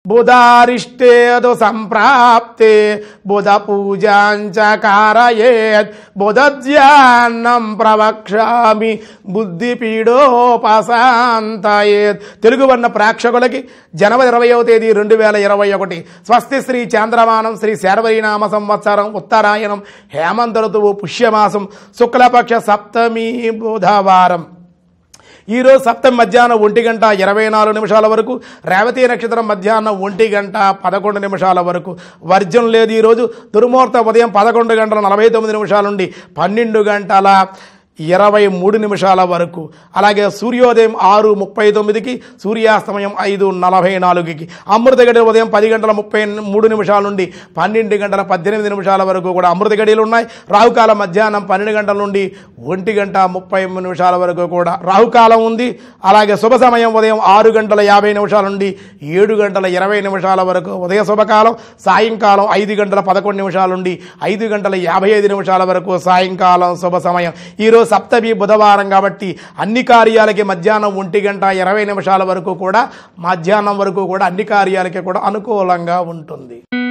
బుధారిష్టేదు సంప్రాప్తే బుధ పూజాంచ కారయేత్ బుధధ్యాన్నం ప్రవక్ష్యామి బుద్ధి పీడోపశాంతయేత్ తెలుగు వర్ణ ప్రేక్షకులకి జనవరి ఇరవయవ తేదీ రెండు వేల ఇరవై ఒకటి స్వస్తి శ్రీ చాంద్రమానం శ్రీ శార్వరీనామ సంవత్సరం ఉత్తరాయణం హేమంత ఋతువు పుష్యమాసం శుక్లపక్ష సప్తమి బుధవారం ఈరోజు సప్తమి మధ్యాహ్నం ఒంటి గంట ఇరవై నాలుగు నిమిషాల వరకు రేవతి నక్షత్రం మధ్యాహ్నం ఒంటి గంట పదకొండు నిమిషాల వరకు వర్జం లేదు ఈరోజు దుర్ముహూర్తం ఉదయం పదకొండు గంటల నలభై తొమ్మిది నిమిషాల నుండి పన్నెండు గంటల ఇరవై మూడు నిమిషాల వరకు అలాగే సూర్యోదయం ఆరు ముప్పై తొమ్మిదికి సూర్యాస్తమయం ఐదు నలభై నాలుగుకి అమృత గడి ఉదయం పది గంటల ముప్పై మూడు నిమిషాల నుండి పన్నెండు గంటల పద్దెనిమిది నిమిషాల వరకు కూడా అమృత గడియలు ఉన్నాయి రాహుకాలం మధ్యాహ్నం పన్నెండు గంటల నుండి ఒంటి గంట ముప్పై నిమిషాల వరకు కూడా రాహుకాలం ఉంది అలాగే శుభ సమయం ఉదయం ఆరు గంటల యాభై నిమిషాల నుండి ఏడు గంటల ఇరవై నిమిషాల వరకు ఉదయ శుభకాలం సాయంకాలం ఐదు గంటల పదకొండు నిమిషాల నుండి ఐదు గంటల యాభై ఐదు నిమిషాల వరకు సాయంకాలం శుభ సమయం ఈరోజు సప్తమి బుధవారం కాబట్టి అన్ని కార్యాలకి మధ్యాహ్నం ఒంటి గంట ఇరవై నిమిషాల వరకు కూడా మధ్యాహ్నం వరకు కూడా అన్ని కార్యాలకి కూడా అనుకూలంగా ఉంటుంది